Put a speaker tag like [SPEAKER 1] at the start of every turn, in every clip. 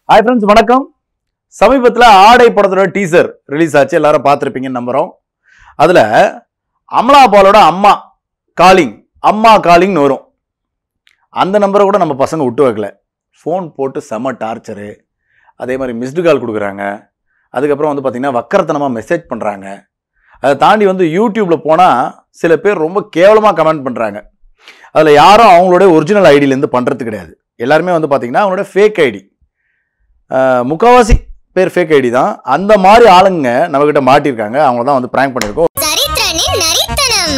[SPEAKER 1] Hi friends வணக்கம் சமீபத்தில் ஆடை படத்தோட டீசர் ரிலீஸ் ஆச்சு எல்லாரும் பார்த்துருப்பீங்கன்னு நம்புகிறோம் அதில் அமலா பாலோட அம்மா காலிங் அம்மா காலிங்னு வரும் அந்த நம்பரை கூட நம்ம பசங்க விட்டு வைக்கல ஃபோன் போட்டு செம டார்ச்சரு அதே மாதிரி மிஸ்டு கால் கொடுக்குறாங்க அதுக்கப்புறம் வந்து பார்த்திங்கன்னா வக்கரத்தனமாக மெசேஜ் பண்ணுறாங்க அதை தாண்டி வந்து யூடியூப்பில் போனால் சில பேர் ரொம்ப கேவலமாக கமெண்ட் பண்ணுறாங்க அதில் யாரும் அவங்களுடைய ஒரிஜினல் ஐடியிலேருந்து பண்ணுறது கிடையாது எல்லாருமே வந்து பார்த்திங்கன்னா அவங்களோட ஃபேக் ஐடி முக்கால்வாசி பேர் ஃபேக் ஐடி தான் அந்த மாதிரி ஆளுங்க நம்மக்கிட்ட மாட்டியிருக்காங்க அவங்க தான் வந்து ப்ராங்க் பண்ணியிருக்கோம்
[SPEAKER 2] சரித்திரனின் நரித்தனம்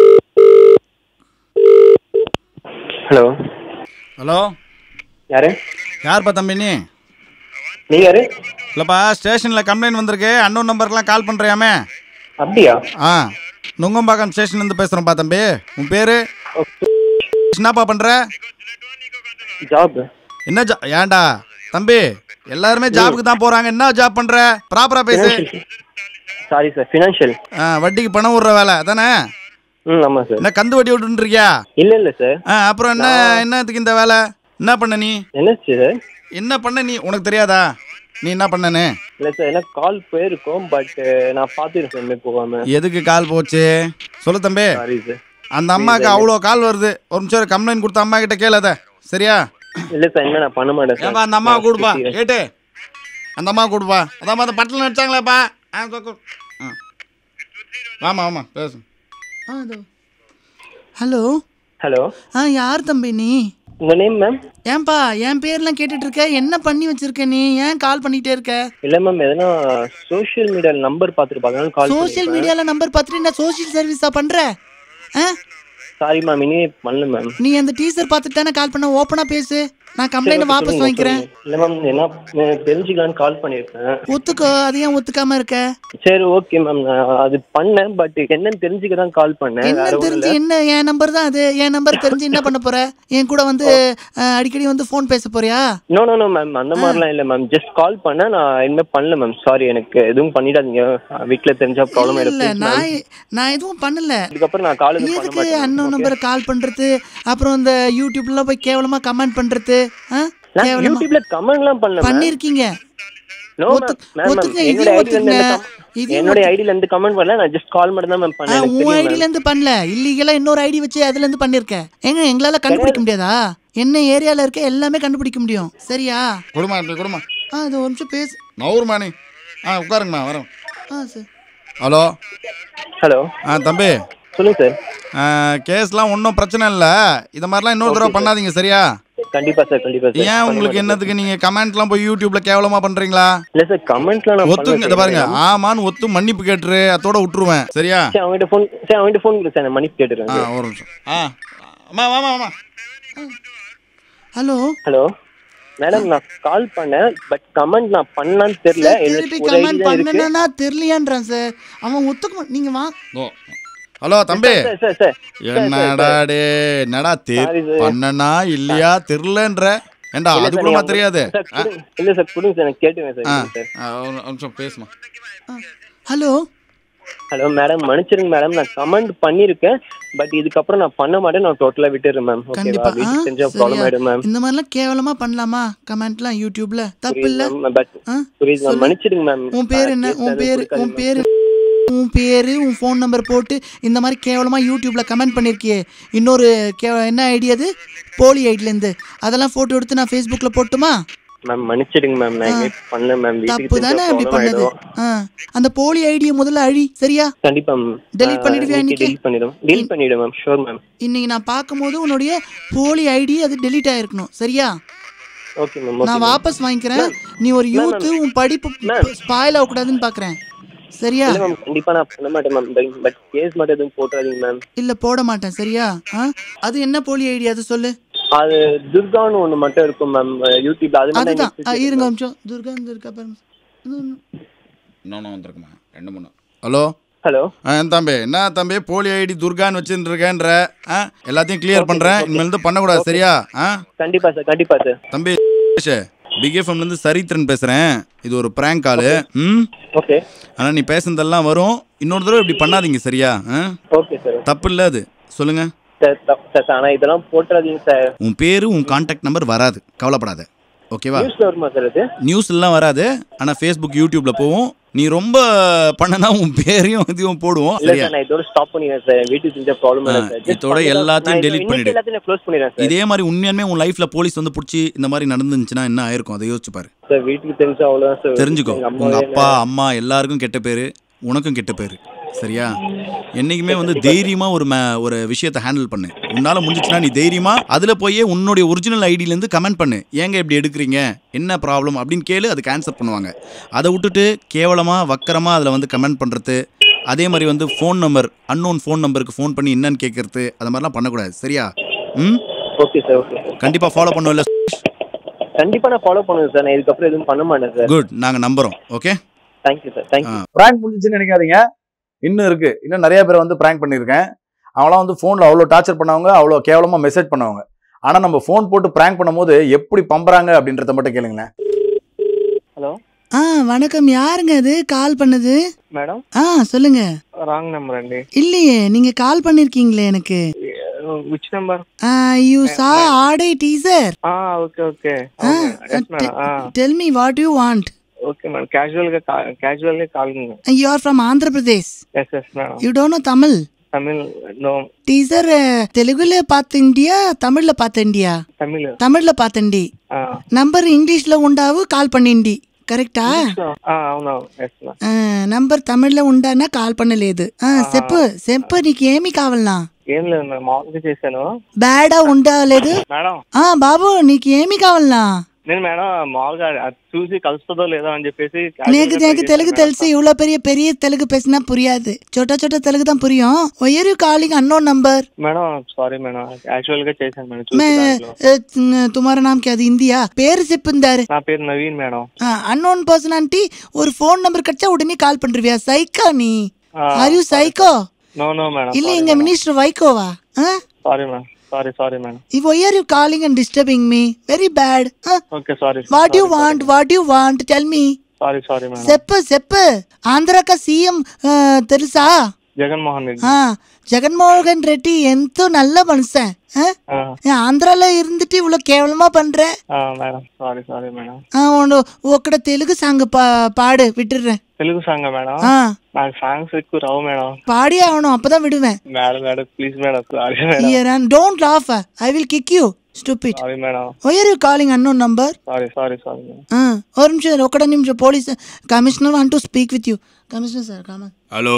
[SPEAKER 3] ஹலோ
[SPEAKER 4] ஹலோ
[SPEAKER 3] யாரு
[SPEAKER 4] யார்ப்பா தம்பி நீ
[SPEAKER 3] நீங்க யாரு
[SPEAKER 4] இல்லைப்பா ஸ்டேஷனில் கம்ப்ளைண்ட் வந்திருக்கு அன்னோன் நம்பருக்குலாம் கால் பண்ணுறியாமே
[SPEAKER 3] அப்படியா
[SPEAKER 4] ஆ நுங்கம்பாக்கம் ஸ்டேஷன்லேருந்து பேசுகிறேன்ப்பா தம்பி உன் பேர் என்னப்பா பண்ணுற
[SPEAKER 3] ஜாப்
[SPEAKER 4] என்ன ஜா ஏன்டா தம்பி எல்லாருமே ஜாபுக்கு தான் போகிறாங்க என்ன ஜாப் பண்ணுற ப்ராப்பராக பேசு
[SPEAKER 3] சாரி சார் ஃபினான்ஷியல்
[SPEAKER 4] ஆ வட்டிக்கு பணம் விடுற வேலை தானே
[SPEAKER 3] ம் ஆமாம் சார்
[SPEAKER 4] என்ன கந்து வட்டி விட்டுருக்கியா
[SPEAKER 3] இல்லை இல்லை சார்
[SPEAKER 4] ஆ அப்புறம் என்ன என்னத்துக்கு இந்த வேலை என்ன பண்ண நீ
[SPEAKER 3] என்னாச்சு சார்
[SPEAKER 4] என்ன பண்ண நீ உனக்கு தெரியாதா நீ என்ன பண்ணனு
[SPEAKER 3] இல்லை சார் எனக்கு கால் போயிருக்கும் பட் நான் பார்த்துருக்கேன் சார் இனிமேல் போகாம
[SPEAKER 4] எதுக்கு கால் போச்சு சொல்லு தம்பி
[SPEAKER 3] சாரி சார்
[SPEAKER 4] அந்த அம்மாவுக்கு அவ்வளோ கால் வருது ஒரு நிமிஷம் கம்ப்ளைண்ட் கொடுத்த அம்மா கிட்ட கேளாத சரியா
[SPEAKER 3] இல்லை சார் என்ன நான் பண்ண மாட்டேன்
[SPEAKER 4] ஏப்பா அந்த அம்மாவை கூடுப்பா கேட்டு அந்த அம்மாவை கூடுப்பா அதான் அந்த பட்டில் நடிச்சாங்களேப்பா ஆ கூ, கூ. ஆ ஆமாம் ஆமாம் பேசு
[SPEAKER 5] ஹலோ
[SPEAKER 3] ஹலோ
[SPEAKER 5] ஆ யார் தம்பி நீ
[SPEAKER 3] உங்கள் நேம் மேம்
[SPEAKER 5] ஏன்பா என் பேர்லாம் கேட்டுட்டு இருக்க என்ன பண்ணி வச்சிருக்க நீ ஏன் கால் பண்ணிட்டே இருக்க
[SPEAKER 3] இல்லை மேம் எதனா சோஷியல் மீடியாவில் நம்பர் பார்த்துருப்பாங்க அதனால கால்
[SPEAKER 5] சோஷியல் மீடியால நம்பர் பார்த்துட்டு நான் சோஷியல் சர்வீஸா பண்ற ஆ
[SPEAKER 3] சாரி மேம் இனிமே பண்ணல மேம்
[SPEAKER 5] நீ அந்த டீசர் பார்த்துட்டு தானே கால் பண்ண ஓப்பனா பேசு நான் கம்ப்ளைண்ட் வாபஸ் வாங்கிக்கிறேன்
[SPEAKER 3] இல்லை மேம் என்ன எனக்கு தெரிஞ்சுக்கலான்னு கால் பண்ணியிருக்கேன்
[SPEAKER 5] ஒத்துக்கோ அது ஏன் ஒத்துக்காம இருக்க
[SPEAKER 3] சரி ஓகே மேம் நான் அது பண்ணேன் பட் என்னன்னு தெரிஞ்சுக்க தான் கால் பண்ணேன்
[SPEAKER 5] என்ன
[SPEAKER 3] வேற ஒன்றும்
[SPEAKER 5] தெரிஞ்சு
[SPEAKER 3] இல்லை
[SPEAKER 5] என்ன என் நம்பர் தான் அது என் நம்பர் தெரிஞ்சு என்ன பண்ண போற என் கூட வந்து அஹ், அடிக்கடி வந்து ஃபோன் பேச போறியா
[SPEAKER 3] நோ நோ நோ மேம் அந்த மாதிரிலாம் இல்லை மேம் ஜஸ்ட் கால் பண்ணேன் நான் இனிமேல் பண்ணல மேம் சாரி எனக்கு எதுவும் பண்ணிடாதீங்க வீட்டில் தெரிஞ்சா ப்ராப்ளம்
[SPEAKER 5] இல்ல
[SPEAKER 3] ஆயிடும்
[SPEAKER 5] நான் நான் எதுவும் பண்ணல
[SPEAKER 3] இதுக்கப்புறம் நான் கால் எதுவும் பண்ண
[SPEAKER 5] எதுக்கு
[SPEAKER 3] மாட்டேன்
[SPEAKER 5] அண்ணன் நம்பரை கால் பண்றது அப்புறம் இந்த யூடியூப்ல போய் கேவலமா கமெண்ட் பண்றது ஆ?
[SPEAKER 3] நான்
[SPEAKER 5] கேவலமா
[SPEAKER 3] யூடியூப்ல கமெண்ட்லாம் பண்ணல மேம்
[SPEAKER 5] பண்ணிருக்கீங்க
[SPEAKER 3] நோ
[SPEAKER 5] ஒத்து-
[SPEAKER 3] மேம்
[SPEAKER 5] ஒத்துக்க,
[SPEAKER 3] என்னோட
[SPEAKER 5] இதையும்
[SPEAKER 3] ஐடியில இருந்து
[SPEAKER 5] ஒத்துக்குங்க.
[SPEAKER 3] எந்த
[SPEAKER 5] இதையும்
[SPEAKER 3] என்னோட ஐடியில இருந்து கமெண்ட் பண்ணல நான் ஜஸ்ட் கால் மட்டும் தான் மேம்
[SPEAKER 5] ஆ,
[SPEAKER 3] பண்ணேன் எனக்கு
[SPEAKER 5] உன்
[SPEAKER 3] தெரியும்
[SPEAKER 5] ஐடில இருந்து பண்ணல இல்லீகலா இன்னொரு ஐடி வச்சு அதுல இருந்து பண்ணிருக்க ஏங்க எங்களால கண்டுபிடிக்க முடியாதா என்ன ஏரியால இருக்க எல்லாமே கண்டுபிடிக்க முடியும் சரியா
[SPEAKER 4] கொடுமா இப்படி கொடுமா
[SPEAKER 5] ஆ இது ஒரு நிமிஷம் பேசு
[SPEAKER 4] நவுருமா நீ ஆ உட்காருங்கம்மா வரேன்
[SPEAKER 5] ஆ சரி
[SPEAKER 4] ஹலோ
[SPEAKER 3] ஹலோ
[SPEAKER 4] ஆ தம்பி
[SPEAKER 3] சொல்லுங்க சார்
[SPEAKER 4] ஆ, கேஸ்லாம் ஒன்றும் பிரச்சனை இல்லை இதை மாதிரிலாம் இன்னொரு தடவை பண்ணாதீங்க சரியா
[SPEAKER 3] கண்டிப்பா சார் கண்டிப்பா சார்
[SPEAKER 4] ஏன் உங்களுக்கு என்னத்துக்கு நீங்கள் கமெண்ட்லாம் போய் யூடியூப்ல கேவலமாக பண்ணுறீங்களா
[SPEAKER 3] இல்ல சார் கமெண்ட்லாம் நான்
[SPEAKER 4] ஒத்துங்க இதை பாருங்க ஆமான்னு ஒத்து மன்னிப்பு கேட்டுரு அதோட விட்டுருவேன் சரியா
[SPEAKER 3] சரி அவங்ககிட்ட ஃபோன் சரி அவங்ககிட்ட ஃபோன் கொடுங்க சார் நான் மன்னிப்பு
[SPEAKER 4] ஆ
[SPEAKER 3] கேட்டுறேன்
[SPEAKER 4] ஒரு நிமிஷம் ஆ அம்மா வாமா வாமா
[SPEAKER 5] ஹலோ
[SPEAKER 3] ஹலோ மேடம் நான் கால் பண்ணேன் பட் கமெண்ட் நான் பண்ணலான்னு தெரியல
[SPEAKER 5] சார்,
[SPEAKER 3] எனக்கு
[SPEAKER 5] திருப்பி
[SPEAKER 3] ஒரு ஐடி
[SPEAKER 5] கமெண்ட்
[SPEAKER 3] தான் இருக்கு
[SPEAKER 5] பண்ணனா தெரியலையான்றான் சார் அவன் ஒத்துக்க மா- நீங்க வா
[SPEAKER 4] ஓ ஹலோ தம்பி
[SPEAKER 3] சார் சார் சார்
[SPEAKER 4] என்னடா டே என்னடா தெ
[SPEAKER 3] Sorry sir.
[SPEAKER 4] பண்ணனா இல்லையா தெரிலன்ற ஏண்டா
[SPEAKER 3] இல்ல
[SPEAKER 4] அது
[SPEAKER 3] சார்,
[SPEAKER 4] கூடமா
[SPEAKER 3] நீங்க-
[SPEAKER 4] தெரியாது
[SPEAKER 3] சார், கொடுங்க. இல்ல சார் கொடுங்க சார் எனக்கு கேட்டுங்க
[SPEAKER 4] ஆ
[SPEAKER 3] சார் சார்
[SPEAKER 4] ஆ, ஒரு நிமிஷம் பேசுமா
[SPEAKER 5] ஹலோ
[SPEAKER 3] ஹலோ மேடம் மன்னிச்சிருங்க மேடம் நான் கமெண்ட் பண்ணிருக்கேன் பட் இதுக்கப்புறம் நான் பண்ண மாட்டேன் நான் டோட்டலா விட்டுறேன் மேம் ஓகேவா
[SPEAKER 5] கண்டிப்பா ஆ,
[SPEAKER 3] வீட்டுக்கு தெரிஞ்சா ப்ராப்ளம்
[SPEAKER 5] சரியா?
[SPEAKER 3] ஆயிடும் மேம்
[SPEAKER 5] இந்த மாதிரிலாம் கேவலமா பண்ணலாமா கமெண்ட்லாம் யூடியூப்ல தப்பு இல்ல
[SPEAKER 3] பட்
[SPEAKER 5] ஆ?
[SPEAKER 3] புரியுது மேம்
[SPEAKER 5] சொல்லு.
[SPEAKER 3] மன்னிச்சிடுங்க மேம்
[SPEAKER 5] உன் பேர் என்ன உன் பேர் உன் பேர் உன் பேரு உன் ஃபோன் நம்பர் போட்டு இந்த மாதிரி கேவலமா யூடியூப்ல கமெண்ட் பண்ணிருக்கியே இன்னொரு கே என்ன ஐடி அது போலி ஐடில இருந்து அதெல்லாம் போட்டோ எடுத்து நான் ஃபேஸ்புக்ல போட்டுமா
[SPEAKER 3] மேம் மன்னிச்சிடுங்க மேம் நான் இனிமே பண்ணல மேம்
[SPEAKER 5] தப்பு
[SPEAKER 3] வீட்டுக்கு
[SPEAKER 5] தானே
[SPEAKER 3] தெரிஞ்சா
[SPEAKER 5] அப்படி
[SPEAKER 3] ப்ராப்ளம்
[SPEAKER 5] பண்ணது
[SPEAKER 3] ஆயிடும்
[SPEAKER 5] ஆ அந்த போலி ஐடியை முதல்ல அழி சரியா
[SPEAKER 3] கண்டிப்பா மேம்
[SPEAKER 5] Delete பண்ணிடுவியா இன்னைக்கு?
[SPEAKER 3] டெலிட் பண்ணிடுவேன் டெலிட் பண்ணிடுவேன் மேம் ஷூர் மேம்
[SPEAKER 5] இன்னைக்கு நான் பார்க்கும்போது உன்னுடைய போலி ஐடி அது டெலீட் ஆயிருக்கணும் சரியா
[SPEAKER 3] ஓகே மேம்
[SPEAKER 5] நான்
[SPEAKER 3] ஓகே
[SPEAKER 5] வாபஸ் வாங்கிக்கிறேன் நீ ஒரு யூத்து உன் படிப்பு
[SPEAKER 3] Ma'am.
[SPEAKER 5] ஸ்பாயில் ஆகக்கூடாதுன்னு பார்க்குறேன் சரியா
[SPEAKER 3] இல்ல மேம் கண்டிப்பா நான் பண்ண மாட்டேன் மேம் பட் கேஸ் மட்டும் எதுவும் போட்டுறாதீங்க மேம்
[SPEAKER 5] இல்ல போட மாட்டேன் சரியா ஆ அது என்ன போலி ஐடி அது சொல்லு
[SPEAKER 3] அது துர்கான்னு ஒண்ணு மட்டும் இருக்கும் மேம் யூடியூப்ல அது மட்டும்
[SPEAKER 5] அதுதான்
[SPEAKER 3] எனக்கு
[SPEAKER 5] ஆ,
[SPEAKER 3] தெரியும்
[SPEAKER 5] இருங்க
[SPEAKER 3] ma'am.
[SPEAKER 5] ஒரு நிமிஷம் துர்கா இருக்கா பாருங்க இன்னும்
[SPEAKER 4] இன்னொன்று வந்திருக்குமா ரெண்டு மூணு ஹலோ
[SPEAKER 3] ஹலோ
[SPEAKER 4] ஆ என் தம்பி என்ன தம்பி போலி ஐடி துர்கான்னு வச்சுட்டு இருக்கேன்ற ஆ எல்லாத்தையும் கிளியர் பண்ணுறேன் இனிமேல் பண்ணக்கூடாது சரியா ஆ
[SPEAKER 3] கண்டிப்பா சார் கண்டிப்பா சார்
[SPEAKER 4] தம்பி பிக் எஃப்எம்லேருந்து சரித்திரன் பேசுகிறேன் இது ஒரு ப்ராங்க் காலு ம்
[SPEAKER 3] ஓகே
[SPEAKER 4] ஆனால் நீ பேசுனதெல்லாம் வரும் இன்னொரு தடவை இப்படி பண்ணாதீங்க சரியா ஆ
[SPEAKER 3] ஓகே சார்
[SPEAKER 4] தப்பு இல்லை அது சொல்லுங்க
[SPEAKER 3] சார் தப்பு சார் ஆனா இதெல்லாம் போட்டுறாதீங்க சார்
[SPEAKER 4] உன் பேரு உன் கான்டாக்ட் நம்பர் வராது கவலைப்படாத ஓகேவா
[SPEAKER 3] நியூஸ்ல வருமா சார் அது
[SPEAKER 4] நியூஸ்லாம் வராது ஆனால் ஃபேஸ்புக் யூடியூப்ல போவோம் நீ ரொம்ப பண்ணனா உன் பேரையும் இதையும் போடுவோம்
[SPEAKER 3] இல்ல
[SPEAKER 4] சரியா
[SPEAKER 3] சார் நான் இதோட ஸ்டாப் பண்ணிடுறேன் சார் வீட்டுக்கு செஞ்ச ப்ராப்ளம் இல்ல
[SPEAKER 4] ஆ,
[SPEAKER 3] சார் Just
[SPEAKER 4] இதோட
[SPEAKER 3] பண்ணிடுறேன்.
[SPEAKER 4] எல்லாத்தையும்
[SPEAKER 3] நான்
[SPEAKER 4] delete
[SPEAKER 3] இன்னைக்கு
[SPEAKER 4] பண்ணிடு.
[SPEAKER 3] எல்லாத்தையும் க்ளோஸ் பண்ணிடுறேன் சார்
[SPEAKER 4] இதே மாதிரி உண்மையாலுமே உன் லைஃப்ல போலீஸ் வந்து பிடிச்சி இந்த மாதிரி நடந்துச்சுன்னா என்ன ஆயிருக்கும் அதை யோசிச்சு பாரு
[SPEAKER 3] சார் வீட்டுக்கு தெரிஞ்சா அவ்வளவுதான் சார்
[SPEAKER 4] தெரிஞ்சுக்கோ
[SPEAKER 3] எங்க
[SPEAKER 4] உங்க
[SPEAKER 3] அம்மாவே
[SPEAKER 4] அப்பா அம்மா எல்லாருக்கும் கெட்ட பேரு உனக்கும் கெட்ட பேரு சரியா என்னைக்குமே வந்து தைரியமா ஒரு ம- ஒரு விஷயத்தை ஹேண்டில் பண்ணு உன்னால முடிஞ்சுச்சுன்னா நீ தைரியமா அதுல போய் உன்னுடைய ஒரிஜினல் ஐடியில இருந்து கமெண்ட் பண்ணு ஏங்க இப்படி எடுக்கிறீங்க என்ன ப்ராப்ளம் அப்படின்னு கேளு அதுக்கு ஆன்சர் பண்ணுவாங்க அதை விட்டுட்டு கேவலமா வக்கரமா அதுல வந்து கமெண்ட் பண்றது அதே மாதிரி வந்து ஃபோன் நம்பர் அன்னோன் ஃபோன் நம்பருக்கு ஃபோன் பண்ணி என்னன்னு கேட்கறது அது மாதிரிலாம் பண்ணக்கூடாது சரியா ம்
[SPEAKER 3] ஓகே சார் ஓகே சார்
[SPEAKER 4] கண்டிப்பா ஃபாலோ பண்ணுவல
[SPEAKER 3] கண்டிப்பா நான் ஃபாலோ பண்ணுவேன் சார் நான் இதுக்கப்புறம் எதுவும் பண்ண மாட்டேன் சார்
[SPEAKER 4] குட் நாங்க நம்புறோம் okay
[SPEAKER 3] thank you sir thank you
[SPEAKER 1] prank முடிஞ்சுன்னு நினைக்காதீங்க இன்னும் இருக்கு இன்னும் நிறைய பேர் வந்து ப்ராங்க் பண்ணியிருக்கேன் அவங்களாம் வந்து ஃபோனில் அவ்வளோ டார்ச்சர் பண்ணவங்க அவ்வளோ கேவலமாக மெசேஜ் பண்ணவங்க ஆனால் நம்ம ஃபோன் போட்டு ப்ராங்க் பண்ணும்போது எப்படி பம்புறாங்க அப்படின்றத மட்டும் கேளுங்களேன்
[SPEAKER 3] ஹலோ
[SPEAKER 5] ஆ வணக்கம் யாருங்க அது கால் பண்ணது
[SPEAKER 3] மேடம்
[SPEAKER 5] ஆ சொல்லுங்க
[SPEAKER 3] ராங் நம்பர் అండి
[SPEAKER 5] இல்லையே நீங்க கால் பண்ணிருக்கீங்களே எனக்கு
[SPEAKER 3] which number
[SPEAKER 5] you saw Aadai teaser
[SPEAKER 3] okay okay
[SPEAKER 5] ఆ,
[SPEAKER 3] yes madam
[SPEAKER 5] tell me what you want
[SPEAKER 3] okay madam casual గా క్యాజువల్ గా calling
[SPEAKER 5] you are from Andhra Pradesh
[SPEAKER 3] yes yes madam
[SPEAKER 5] you don't know Tamil
[SPEAKER 3] Tamil no
[SPEAKER 5] teaser தெலுங்குல பார்த்துண்டியா தமிழ்ல பார்த்துண்டியா
[SPEAKER 3] తమిళ్
[SPEAKER 5] தமிழ்ல பார்த்துண்டி నంబర్ ఇంగ్లీష్లో ఉండవు call పన్నిండి కరెక్టా
[SPEAKER 3] అవును ఎస్ మేడం
[SPEAKER 5] ఆ, నంబర్ తమిళ్లో ఉండానా కాల్ పన్నలేదు ఆ, చెప్పు చెప్పు నీకు ఏమి కావాలనా
[SPEAKER 3] ఏం లేదు మేడం మామూలుగా చేశాను
[SPEAKER 5] బ్యాడా ఉండలేదు
[SPEAKER 3] మేడం
[SPEAKER 5] ఆ బాబు నీకు ఏమి కావాలనా
[SPEAKER 3] నేను మేడం మామూలుగా అది చూసి కలుస్తుందో లేదో అని చెప్పేసి
[SPEAKER 5] నీకు నీకు తెలుగు తెలుసు ఇவ்வளோ பெரிய பெரிய தெலுங்கு பேசினா புரியாது சோட்டா சோட்டா தெலுங்கு தான் புரியும் why are you calling unknown number
[SPEAKER 3] madam sorry madam actual గా చేశాను మేడం చూసి దాంట్లో.
[SPEAKER 5] తుమారా నామ్ అది ఇండియా పేరు చెప్పిందారు
[SPEAKER 3] నా పేరు నవీన్ మేడం
[SPEAKER 5] అన్నోన్ పర్సన్ అంటే ஒரு ஃபோன் நம்பர் கிடைச்சா உடனே கால் பண்றியா சைக்கா நீ
[SPEAKER 3] ఆ,
[SPEAKER 5] are you psycho
[SPEAKER 3] no no madam
[SPEAKER 5] இல்ல எங்க மினிஸ்டர் வைகோவா
[SPEAKER 3] sorry madam sorry sorry madam
[SPEAKER 5] if why are you calling and disturbing me very bad huh?
[SPEAKER 3] Okay sorry
[SPEAKER 5] what you want what you want tell me
[SPEAKER 3] sorry sorry madam
[SPEAKER 5] చెప్పు చెప్పు ఆంధ్రాక CM తెలుసా
[SPEAKER 3] జగన్మోహన్ రెడ్డి
[SPEAKER 5] ఆ, ஜெகன்மோகன் ரெட்டி ఎంతో நல்ல மனுஷன் ஆ?
[SPEAKER 3] ఆ,
[SPEAKER 5] ఆంధ్రాలో இருந்துட்டு இவ்வளவு కేవలமா பண்ற
[SPEAKER 3] ఆ, మేడం సారీ సారీ మేడం
[SPEAKER 5] ఆ, உன்னு ఒక్కడ తెలుగు సాంగ్ పా పాడు విட்டுடுறேன்
[SPEAKER 3] తెలుగు సాంగ్ మేడం
[SPEAKER 5] ఆ,
[SPEAKER 3] నాకు సాంగ్స్ ఎక్కువ రావు మేడం
[SPEAKER 5] பாடி ஆகணும் அப்பதான் விடுவேன்
[SPEAKER 3] madam madam please madam sorry madam
[SPEAKER 5] don't laugh I will kick you stupid
[SPEAKER 3] sorry madam
[SPEAKER 5] why are you calling unknown number
[SPEAKER 3] sorry sorry sorry madam
[SPEAKER 5] ఆ, ఒక నిమిషం ఒక్కడ నిమిషం police commissioner want to speak with you commissioner sir come on
[SPEAKER 4] hello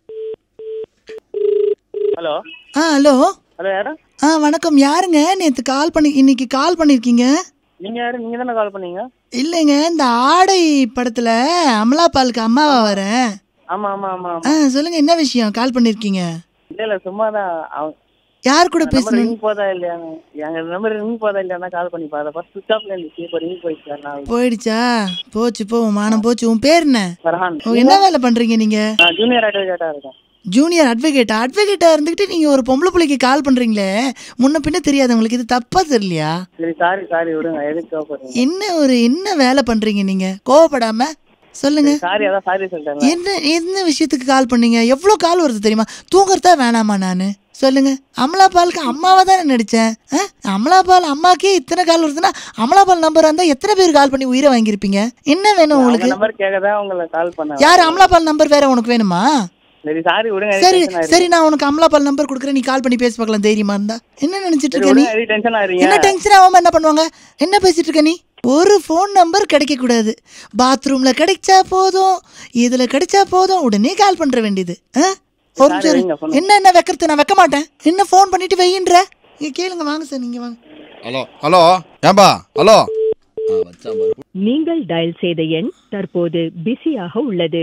[SPEAKER 3] hello
[SPEAKER 5] ஆ hello
[SPEAKER 3] hello யாரு
[SPEAKER 5] ஆ வணக்கம் யாருங்க நேற்று கால் பண்ணி இன்னைக்கு கால் பண்ணியிருக்கீங்க
[SPEAKER 3] நீங்க யாரு நீங்க தானே கால் பண்ணீங்க
[SPEAKER 5] இல்லைங்க இந்த ஆடை படத்துல அமலா பாலுக்கு அம்மாவா வரேன்
[SPEAKER 3] ஆமா ஆமா ஆமா
[SPEAKER 5] ஆ சொல்லுங்க என்ன விஷயம் கால் பண்ணியிருக்கீங்க
[SPEAKER 3] இல்ல இல்ல சும்மா தான்
[SPEAKER 5] யார் கூட பேசணும்
[SPEAKER 3] ரிங் போதா இல்லையா எங்க நம்பர் ரிங் போதா இல்லையா கால் பண்ணி பாரு ஃபர்ஸ்ட் சுவிச் ஆஃப்ல இருந்துச்சு இப்போ ரிங் போயிடுச்சு நான்
[SPEAKER 5] போயிடுச்சா போச்சு போ உன் மானம் போச்சு உன் பேர் என்ன
[SPEAKER 3] ஃபர்ஹான்
[SPEAKER 5] ஓ, என்ன வேலை பண்றீங்க நீங்க
[SPEAKER 3] நான் ஜூனியர் அட்வொகேட்டா இருக்கேன்
[SPEAKER 5] ஜூனியர் அட்வொகேட்டா அட்வொகேட்டா இருந்துகிட்டு நீங்க ஒரு பொம்பளை பிள்ளைக்கு கால் பண்றீங்களே முன்ன பின்ன தெரியாது உங்களுக்கு இது தப்பா தெரியலையா
[SPEAKER 3] சரி சாரி சாரி விடுங்க எதுக்கு கோவப்படுறீங்க
[SPEAKER 5] என்ன ஒரு என்ன வேலை பண்றீங்க நீங்க கோவப்படாம சொல்லுங்க
[SPEAKER 3] சாரி அதான் சாரி சொல்லிட்டேன்
[SPEAKER 5] என்ன என்ன விஷயத்துக்கு கால் பண்ணீங்க எவ்வளோ கால் வருது தெரியுமா தூங்குறதா வேணாமா நான் சொல்லுங்க அமலா பாலுக்கு அம்மாவா தானே நடிச்சேன் ஆ? அமலா பால் அம்மாக்கே இத்தனை கால் வருதுன்னா அமலா பால் நம்பர் இருந்தா எத்தனை பேர் கால் பண்ணி உயிரை வாங்கியிருப்பீங்க என்ன வேணும்
[SPEAKER 3] உங்க
[SPEAKER 5] உங்களுக்கு
[SPEAKER 3] நம்பர் கேட்கதான் உங்களை கால் பண்ணேன்
[SPEAKER 5] யார் அமலா பால் நம்பர் வேற உனக்கு வேணுமா
[SPEAKER 3] சரி சாரி விடுங்க
[SPEAKER 5] சரி
[SPEAKER 3] டென்ஷன் ஆயிருங்க
[SPEAKER 5] சரி நான் உனக்கு அமலா பால் நம்பர் கொடுக்குறேன் நீ கால் பண்ணி பேசி பார்க்கலாம் தைரியமா இருந்தா என்ன நினைச்சிட்டு
[SPEAKER 3] சரி
[SPEAKER 5] இருக்க நீ
[SPEAKER 3] விடுங்க டென்ஷன் ஆயிருங்க
[SPEAKER 5] என்ன டென்ஷன் ஆகாம என்ன பண்ணுவாங்க என்ன பேசிட்டு இருக்க நீ ஒரு ஃபோன் நம்பர் கிடைக்க கூடாது பாத்ரூம்ல கிடைச்சா போதும் இதுல கிடைச்சா போதும் உடனே கால் பண்ற வேண்டியது ஆ? ஒரு நிமிஷம் இரு.
[SPEAKER 3] வைங்க, phone.
[SPEAKER 5] என்ன என்ன வைக்கிறது நான் வைக்க மாட்டேன் என்ன ஃபோன் பண்ணிட்டு வையின்ற நீங்க கேளுங்க வாங்க சார் நீங்க வாங்க
[SPEAKER 4] ஹலோ ஹலோ ஏன்பா ஹலோ ஆ வச்சா பாரு
[SPEAKER 6] நீங்கள் டயல் செய்த எண் தற்போது பிஸியாக உள்ளது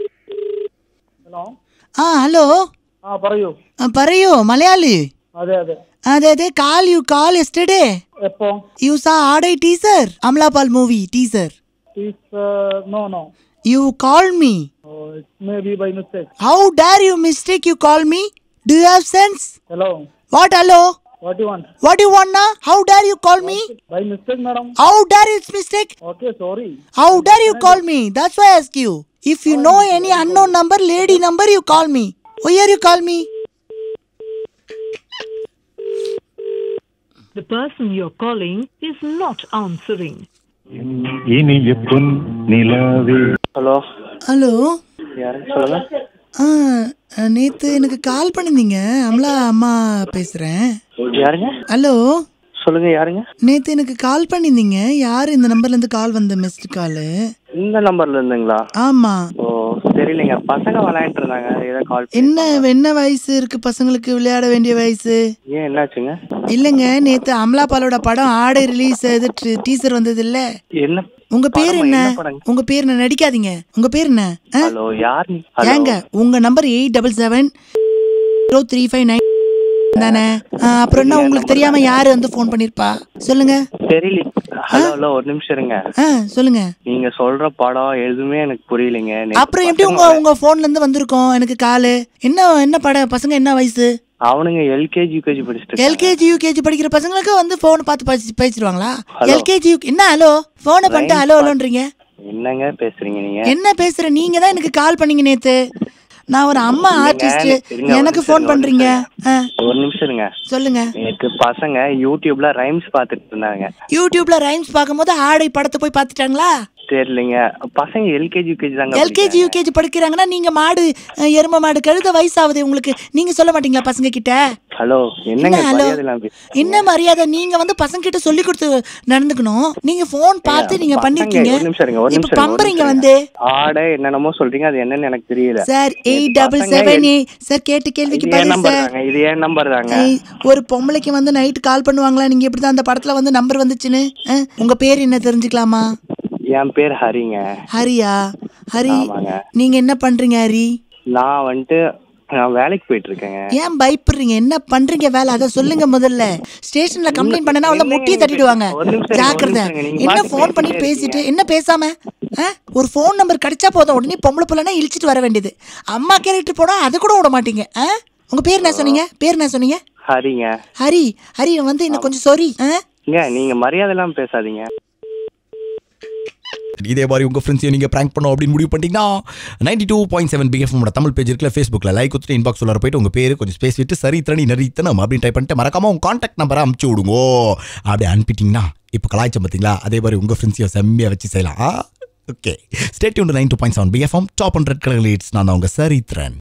[SPEAKER 5] ആ ഹലോ
[SPEAKER 3] ആ പറയൂ
[SPEAKER 5] ആ, പറയൂ മലയാളി
[SPEAKER 3] അതെ അതെ
[SPEAKER 5] അതെ അതെ കാൽ യു കാൽ യെസ്റ്റർഡേ
[SPEAKER 3] എപ്പോ
[SPEAKER 5] you saw Aadai teaser Amala Paul movie teaser
[SPEAKER 3] no no
[SPEAKER 5] you call me
[SPEAKER 3] maybe by mistake
[SPEAKER 5] how dare you mistake you call me do you have sense
[SPEAKER 3] hello
[SPEAKER 5] what hello
[SPEAKER 3] what you want
[SPEAKER 5] What do you want now? How dare you call me?
[SPEAKER 3] By mistake madam
[SPEAKER 5] How dare you it's mistake?
[SPEAKER 3] Okay sorry
[SPEAKER 5] How dare you call me? That's why I ask you. If you know any unknown number, lady number, you call me. Why are you call me?
[SPEAKER 6] The person you're calling is not answering.
[SPEAKER 7] இனிய பொன் நிலாவே
[SPEAKER 3] hello
[SPEAKER 5] hello
[SPEAKER 3] யாருன்னு சொல்லுங்க
[SPEAKER 5] ஆ நேற்று எனக்கு கால் பண்ணியிருந்தீங்க அமலா அம்மா பேசுகிறேன்
[SPEAKER 3] யாருங்க
[SPEAKER 5] ஹலோ
[SPEAKER 3] சொல்லுங்க யாருங்க
[SPEAKER 5] நேற்று எனக்கு கால் பண்ணியிருந்தீங்க யார் இந்த நம்பர்லேருந்து கால் வந்த மிஸ்டு காலு
[SPEAKER 3] இந்த நம்பர்ல இருந்துங்களா
[SPEAKER 5] ஆமாம்
[SPEAKER 3] ஓ தெரியலைங்க பசங்க விளையாண்டுட்டு இருந்தாங்க ஏதோ கால்
[SPEAKER 5] என்ன என்ன வயசு இருக்கு பசங்களுக்கு விளையாட வேண்டிய வயசு
[SPEAKER 3] ஏன் என்னாச்சுங்க
[SPEAKER 5] இல்லைங்க நேற்று அமலா பாலோட படம் ஆடை ரிலீஸ் இது டீசர் வந்தது இல்ல
[SPEAKER 3] என்ன
[SPEAKER 5] உங்க பேர்
[SPEAKER 3] படமா?
[SPEAKER 5] என்ன
[SPEAKER 3] என்ன படங்க?
[SPEAKER 5] உங்க பேர் என்ன நடிக்காதீங்க உங்க பேர் என்ன ஆ?
[SPEAKER 3] ஹலோ யார் நீ ஹலோ
[SPEAKER 5] ஏங்க உங்க number eight double seven zero three five nine தானே ஆ, அப்புறம் என்ன உங்களுக்கு தெரியாம யாரு வந்து ஃபோன் பண்ணிருப்பா சொல்லுங்க
[SPEAKER 3] தெரியல ஹலோ ஹலோ ஒரு நிமிஷம் இருங்க
[SPEAKER 5] ஆ சொல்லுங்க
[SPEAKER 3] நீங்க சொல்ற படம் எதுவுமே எனக்கு புரியலைங்க நேத்து
[SPEAKER 5] அப்புறம் எப்படி உங்க
[SPEAKER 3] பசங்க
[SPEAKER 5] உங்க போன்ல இருந்து வந்திருக்கோம் எனக்கு காலு என்ன என்ன படம் பசங்க என்ன வயசு
[SPEAKER 3] அவனுங்க எல்கேஜி யூகேஜி படிச்சுட்டு இருக்காங்க.
[SPEAKER 5] எல்கேஜி யூகேஜி படிக்கிற பசங்களுக்கு வந்து போன் பார்த்து பேசி பேசிடுவாங்களா
[SPEAKER 3] Hello.
[SPEAKER 5] எல்கேஜி என்ன ஹலோ போனை பண்ணிட்டு
[SPEAKER 3] Line
[SPEAKER 5] ஹலோ
[SPEAKER 3] பாத்து-
[SPEAKER 5] ஹலோன்றீங்க
[SPEAKER 3] என்னங்க பேசுறீங்க நீங்க
[SPEAKER 5] என்ன பேசுற நீங்க தான் எனக்கு கால் பண்ணீங்க நேத்து நான் ஒரு அம்மா
[SPEAKER 3] இல்லைங்க,
[SPEAKER 5] ஆர்டிஸ்ட்
[SPEAKER 3] இருங்க, ஒரு
[SPEAKER 5] எனக்கு
[SPEAKER 3] நிமிஷம்
[SPEAKER 5] ஃபோன்
[SPEAKER 3] இருங்க, ஒரு
[SPEAKER 5] பண்றீங்க ஆ,
[SPEAKER 3] ஒரு நிமிஷம் இருங்க
[SPEAKER 5] சொல்லுங்க
[SPEAKER 3] நேற்று பசங்க யூடியூப்ல ரைம்ஸ் பார்த்துட்டு இருந்தாங்க
[SPEAKER 5] யூடியூப்ல ரைம்ஸ் பார்க்கும்போது ஆடை படத்தை போய் பார்த்துட்டாங்களா
[SPEAKER 3] தெரியலைங்க பசங்க எல்கேஜி யூகேஜி தாங்க
[SPEAKER 5] எல்கேஜி
[SPEAKER 3] படிக்கிறாங்க.
[SPEAKER 5] யூகேஜி படிக்கிறாங்கன்னா நீங்க மாடு அஹ், எருமை மாடு கழுத வயசாகுது உங்களுக்கு நீங்க சொல்ல மாட்டீங்களா பசங்க கிட்ட
[SPEAKER 3] ஹலோ என்னங்க
[SPEAKER 5] என்ன ஹலோ
[SPEAKER 3] மரியாதை இல்லாம பேசுறீங்க?
[SPEAKER 5] என்ன மரியாதை நீங்க வந்து பசங்க கிட்ட சொல்லி கொடுத்து நடந்துக்கணும் நீங்க ஃபோன் பார்த்து நீங்க
[SPEAKER 3] பசங்க,
[SPEAKER 5] பண்ணிருக்கீங்க
[SPEAKER 3] ஒரு நிமிஷம் இருங்க, ஒரு
[SPEAKER 5] இப்ப
[SPEAKER 3] நிமிஷம் இருங்க, ஒரு
[SPEAKER 5] பம்புறீங்க
[SPEAKER 3] நிமிஷம்
[SPEAKER 5] வந்து
[SPEAKER 3] ஆடை என்னென்னமோ சொல்றீங்க அது என்னன்னு எனக்கு தெரியல
[SPEAKER 5] சார் எயிட் டபுள்
[SPEAKER 3] பசங்க
[SPEAKER 5] செவன்
[SPEAKER 3] எல்-
[SPEAKER 5] எயிட் சார் கேட்டு கேள்விக்கு
[SPEAKER 3] இது ஏன்
[SPEAKER 5] பதில்
[SPEAKER 3] நம்பர்
[SPEAKER 5] சார்
[SPEAKER 3] தாங்க இது ஏன் நம்பர் தாங்க
[SPEAKER 5] ஏய், ஒரு பொம்பளைக்கு வந்து நைட் கால் பண்ணுவாங்களா நீங்க எப்படிதான் அந்த படத்துல வந்து நம்பர் வந்துச்சுன்னு அஹ், உங்க பேர் என்ன தெரிஞ்சுக்கலாமா
[SPEAKER 3] என் பேர் ஹரிங்க
[SPEAKER 5] ஹரியா ஹரி
[SPEAKER 3] ஆமாங்க
[SPEAKER 5] நீங்க என்ன பண்றீங்க ஹரி
[SPEAKER 3] நான் வந்துட்டு நான் வேலைக்கு போயிட்டு இருக்கேங்க
[SPEAKER 5] ஏன் பயப்படுறீங்க என்ன பண்றீங்க வேலை அதை சொல்லுங்க முதல்ல ஸ்டேஷன்ல கம்ப்ளைண்ட் பண்ணனா அவள
[SPEAKER 3] இல்லைங்க,
[SPEAKER 5] முட்டியை
[SPEAKER 3] நீங்க
[SPEAKER 5] தட்டிடுவாங்க
[SPEAKER 3] ஒரு நிமிஷம் இருங்க, ஒரு
[SPEAKER 5] ஜாக்கிரதை
[SPEAKER 3] நிமிஷம் இருங்க, நீங்க
[SPEAKER 5] என்ன
[SPEAKER 3] பாட்டுக்கு
[SPEAKER 5] ஃபோன் பண்ணி
[SPEAKER 3] பேசிட்டே
[SPEAKER 5] பேசிட்டு
[SPEAKER 3] இருக்கீங்க.
[SPEAKER 5] என்ன பேசாம ஆ? ஒரு ஃபோன் நம்பர் கிடைச்சா போதும் உடனே பொம்பளை பிள்ளைனா இழிச்சிட்டு வர வேண்டியது அம்மா கேரக்டர் போனா அது கூட விட மாட்டீங்க ஆ? உங்க பேர் என்ன சொன்னீங்க பேர் என்ன சொன்னீங்க
[SPEAKER 3] ஹரிங்க
[SPEAKER 5] ஹரி ஹரி வந்து என்ன கொஞ்சம் சாரி
[SPEAKER 3] இங்க நீங்க மரியாதை இல்லாம பேசாதீங்க
[SPEAKER 8] இதே மாதிரி உங்கள் ஃப்ரெண்ட்ஸையும் நீங்கள் ப்ராங்க் பண்ணோம் அப்படின்னு முடிவு பண்ணிட்டீங்கன்னா நைன்டி டூ பாயிண்ட் செவன் பிஎஃப்எம்மோட தமிழ் பேஜ் இருக்குல்ல ஃபேஸ்புக்கில் லைக் கொடுத்துட்டு இன்பாக்ஸ் உள்ள போயிட்டு உங்கள் பேர் கொஞ்சம் ஸ்பேஸ் விட்டு சரி தனி நரித்தனம் அப்படின்னு டைப் பண்ணிட்டு மறக்காம உங்கள் காண்டாக்ட் நம்பரை அமுச்சு விடுங்கோ அப்படி அனுப்பிட்டீங்கன்னா இப்போ கலாய்ச்சம் பார்த்தீங்களா அதே மாதிரி உங்கள் ஃப்ரெண்ட்ஸையும் செம்மையாக வச்சு செய்யலாம் okay stay tuned nine two point seven BFM top hundred colour leads நான் தான் உங்கள் சரித்திரன்